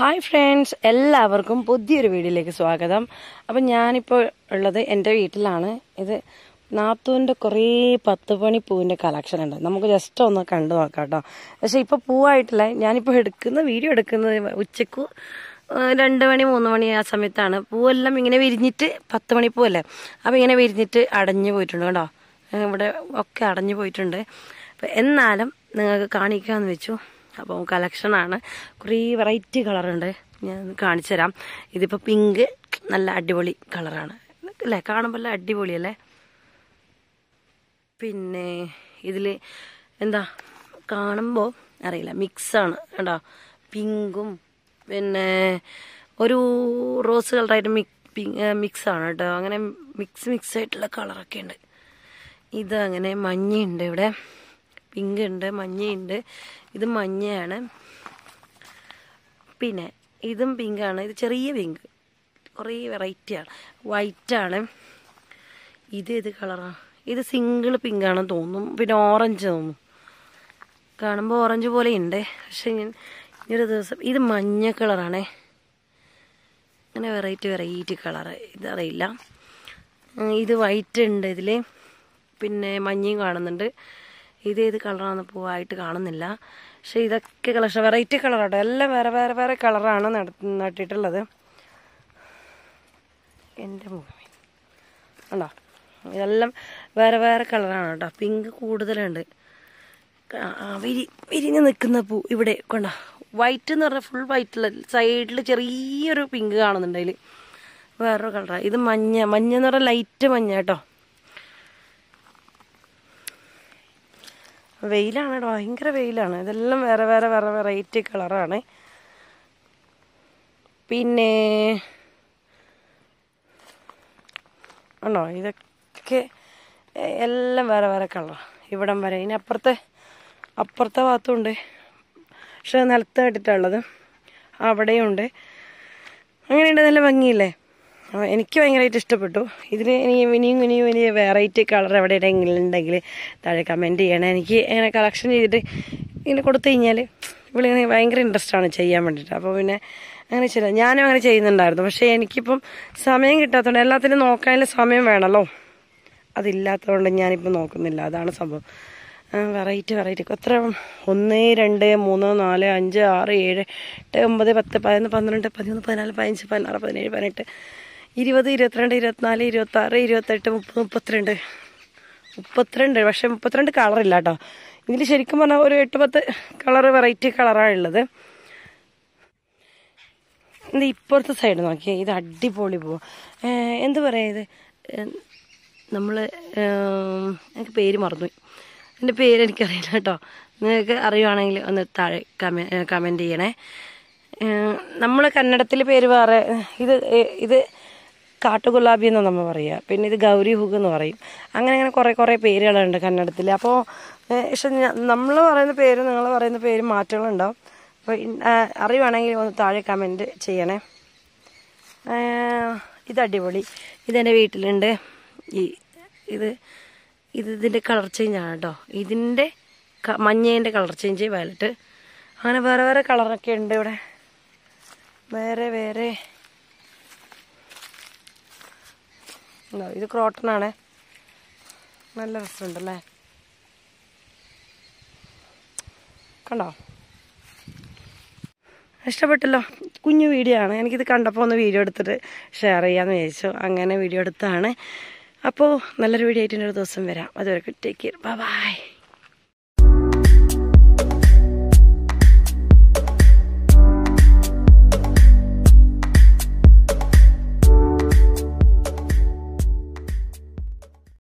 Hi friends എല്ലാവർക്കും പുതിയൊരു വീഡിയോയിലേക്ക് സ്വാഗതം അപ്പം ഞാനിപ്പോൾ ഉള്ളത് എൻ്റെ വീട്ടിലാണ് ഇത് നാത്തൂൻ്റെ കുറേ പത്ത് പണി പൂവിൻ്റെ കളക്ഷൻ ഉണ്ട് നമുക്ക് ജസ്റ്റ് ഒന്ന് കണ്ടു നോക്കാം കേട്ടോ പക്ഷേ ഇപ്പോൾ പൂവായിട്ടില്ല ഞാനിപ്പോൾ എടുക്കുന്ന വീഡിയോ എടുക്കുന്നത് ഉച്ചക്ക് ഏഹ്, രണ്ട് മണി മൂന്ന് മണി ആ സമയത്താണ് പൂവെല്ലാം ഇങ്ങനെ വിരിഞ്ഞിട്ട് പത്ത് മണി പൂവല്ലേ അപ്പോൾ ഇങ്ങനെ വിരിഞ്ഞിട്ട് അടഞ്ഞു പോയിട്ടുണ്ട് കേട്ടോ ഏഹ്, ഇവിടെ ഒക്കെ അടഞ്ഞു പോയിട്ടുണ്ട് അപ്പം എന്നാലും നിങ്ങൾക്ക് കാണിക്കാമെന്ന് വെച്ചു അപ്പോൾ കളക്ഷനാണ് കുറേ വെറൈറ്റി കളറുണ്ട് ഞാൻ കാണിച്ചു തരാം ഇതിപ്പോൾ പിങ്ക് നല്ല അടിപൊളി കളറാണ് അല്ലേ കാണുമ്പോൾ നല്ല അടിപൊളിയല്ലേ പിന്നെ ഇതിൽ എന്താ കാണുമ്പോൾ അറിയില്ല മിക്സാണ് കേട്ടോ പിങ്കും പിന്നെ ഒരു റോസ് കളറായിട്ട് മിക് പിങ്ക് മിക്സാണ് കേട്ടോ അങ്ങനെ മിക്സ് മിക്സ് ആയിട്ടുള്ള കളറൊക്കെ ഉണ്ട് ഇത് അങ്ങനെ മഞ്ഞയുണ്ട് ഇവിടെ പിങ്ക് ഉണ്ട് മഞ്ഞയുണ്ട് ഇത് മഞ്ഞയാണ് പിന്നെ ഇതും പിങ്കാണ് ഇത് ചെറിയ പിങ്ക് കുറേ വെറൈറ്റിയാണ് വൈറ്റാണ് ഇത് ഏത് കളറാണ് ഇത് സിംഗിൾ പിങ്കാണെന്ന് തോന്നും പിന്നെ ഓറഞ്ച് തോന്നും കാണുമ്പോൾ ഓറഞ്ച് പോലെ ഉണ്ട് പക്ഷെ ഞാൻ ഈ ഒരു ദിവസം ഇത് മഞ്ഞ കളറാണേ അങ്ങനെ വെറൈറ്റി വെറൈറ്റി കളറ് ഇതറിയില്ല ഉം, ഇത് വൈറ്റ് ഉണ്ട് ഇതിൽ പിന്നെ മഞ്ഞയും കാണുന്നുണ്ട് ഇത് ഏത് കളറാണെന്ന് പൂവായിട്ട് കാണുന്നില്ല പക്ഷെ ഇതൊക്കെ കളക്ഷൻ വെറൈറ്റി കളറാട്ടോ എല്ലാം വേറെ വേറെ വേറെ കളറാണ് നട നട്ടിട്ടുള്ളത് എൻ്റെ ഭൂമി ഉണ്ടോ ഇതെല്ലാം വേറെ വേറെ കളറാണ് കേട്ടോ പിങ്ക് കൂടുതലുണ്ട് ക- ആ, വിരി വിരിഞ്ഞ് നിൽക്കുന്ന പൂ ഇവിടെ കൊണ്ട വൈറ്റ് എന്ന് പറഞ്ഞാൽ ഫുൾ വൈറ്റുള്ള സൈഡിൽ ചെറിയൊരു പിങ്ക് കാണുന്നുണ്ട് അതിൽ വേറൊരു കളറാണ് ഇത് മഞ്ഞ മഞ്ഞ എന്ന് പറഞ്ഞാൽ ലൈറ്റ് മഞ്ഞ കേട്ടോ വെയിലാണ് കേട്ടോ ഭയങ്കര വെയിലാണ് ഇതെല്ലാം വേറെ വേറെ വേറെ വെറൈറ്റി കളറാണ് പിന്നെ ആണോ ഇതൊക്കെ എ- എല്ലാം വേറെ വേറെ കളറാണ് ഇവിടം വരെ ഇനി അപ്പുറത്തെ അപ്പുറത്തെ ഭാഗത്തുണ്ട് പക്ഷെ നിലത്ത് കെട്ടിട്ടുള്ളത് അവിടെയുണ്ട് അങ്ങനെയുണ്ട് നല്ല ഭംഗിയില്ലേ അപ്പോൾ എനിക്ക് ഭയങ്കരമായിട്ട് ഇഷ്ടപ്പെട്ടു ഇതിൽ ഇനി ഇനിയും ഇനിയും ഇനി വെറൈറ്റി കളർ എവിടെ എവിടെയെങ്കിലും ഉണ്ടെങ്കിൽ താഴെ കമൻറ്റ് ചെയ്യണേ എനിക്ക് ഇങ്ങനെ കളക്ഷൻ ചെയ്തിട്ട് ഇങ്ങനെ കൊടുത്തു കഴിഞ്ഞാൽ ഇവളിങ്ങനെ ഭയങ്കര ഇൻട്രസ്റ്റ് ആണ് ചെയ്യാൻ വേണ്ടിയിട്ട് അപ്പോൾ പിന്നെ അങ്ങനെ ചെയ്യില്ല ഞാനും അങ്ങനെ ചെയ്യുന്നുണ്ടായിരുന്നു പക്ഷേ എനിക്കിപ്പം സമയം കിട്ടാത്തതുകൊണ്ട് എല്ലാത്തിനും നോക്കാനുള്ള സമയം വേണമല്ലോ അതില്ലാത്തതുകൊണ്ട് ഞാനിപ്പോൾ നോക്കുന്നില്ല അതാണ് സംഭവം വെറൈറ്റി വെറൈറ്റി എത്ര ഒന്ന് രണ്ട് മൂന്ന് നാല് അഞ്ച് ആറ് ഏഴ് എട്ട് ഒമ്പത് പത്ത് പതിനൊന്ന് പന്ത്രണ്ട് പതിമൂന്ന് പതിനാല് പതിനഞ്ച് പതിനാറ് പതിനേഴ് പതിനെട്ട് ഇരുപത് ഇരുപത്തിരണ്ട് ഇരുപത്തിനാല് ഇരുപത്താറ് ഇരുപത്തെട്ട് മുപ്പത് മുപ്പത്തിരണ്ട് മുപ്പത്തിരണ്ട് പക്ഷെ മുപ്പത്തിരണ്ട് കളറില്ല കേട്ടോ ഇതിൽ ശരിക്കും പറഞ്ഞാൽ ഒരു എട്ട് പത്ത് കളർ വെറൈറ്റി കളറാണ് ഉള്ളത് ഇത് ഇപ്പുറത്തെ സൈഡ് നോക്കിയേ ഇത് അടിപൊളി പോവും എന്ത് പറയാ ഇത് നമ്മൾ എനിക്ക് പേര് മറന്നു എൻ്റെ പേര് എനിക്കറിയില്ല കേട്ടോ നിങ്ങൾക്ക് അറിയുവാണെങ്കിൽ ഒന്ന് താഴെ കമെ കമൻറ്റ് ചെയ്യണേ നമ്മൾ കന്നഡത്തിൽ പേര് വേറെ ഇത് ഏ- ഇത് കാട്ടുഗുലാബി എന്ന് നമ്മൾ പറയുക പിന്നെ ഇത് ഗൗരി ഹുഗ് എന്ന് പറയും അങ്ങനെ അങ്ങനെ കുറേ കുറേ പേരുകളുണ്ട് കന്നഡത്തിൽ അപ്പോൾ പക്ഷെ നമ്മൾ പറയുന്ന പേര് നിങ്ങൾ പറയുന്ന പേര് മാറ്റങ്ങളുണ്ടാവും അപ്പോൾ ഇൻ- ആ, അറിയുവാണെങ്കിൽ ഒന്ന് താഴെ കമൻറ്റ് ചെയ്യണേ ആ, ഇത് അടിപൊളി ഇതെൻ്റെ വീട്ടിലുണ്ട് ഈ ഇത് ഇത് ഇതിൻ്റെ കളർ ചേഞ്ച് ആണ് കേട്ടോ ഇതിൻ്റെ ക- മഞ്ഞേൻ്റെ കളർ ചേഞ്ച് വയലറ്റ് അങ്ങനെ വേറെ വേറെ കളറൊക്കെ ഉണ്ട് ഇവിടെ വേറെ വേറെ ഉണ്ടോ? ഇത് ക്രോട്ടൺ ആണേ നല്ല രസമുണ്ടല്ലേ കണ്ടോ ഇഷ്ടപ്പെട്ടല്ലോ കുഞ്ഞു വീഡിയോ ആണ് എനിക്കിത് കണ്ടപ്പോൾ ഒന്ന് വീഡിയോ എടുത്തിട്ട് ഷെയർ ചെയ്യാമെന്ന് വിചാരിച്ചു അങ്ങനെ വീഡിയോ എടുത്താണ് അപ്പോൾ നല്ലൊരു വീഡിയോ ആയിട്ട് ഒരു ദിവസം വരാം അതുവരെ ടേക്ക് കെയർ ബൈ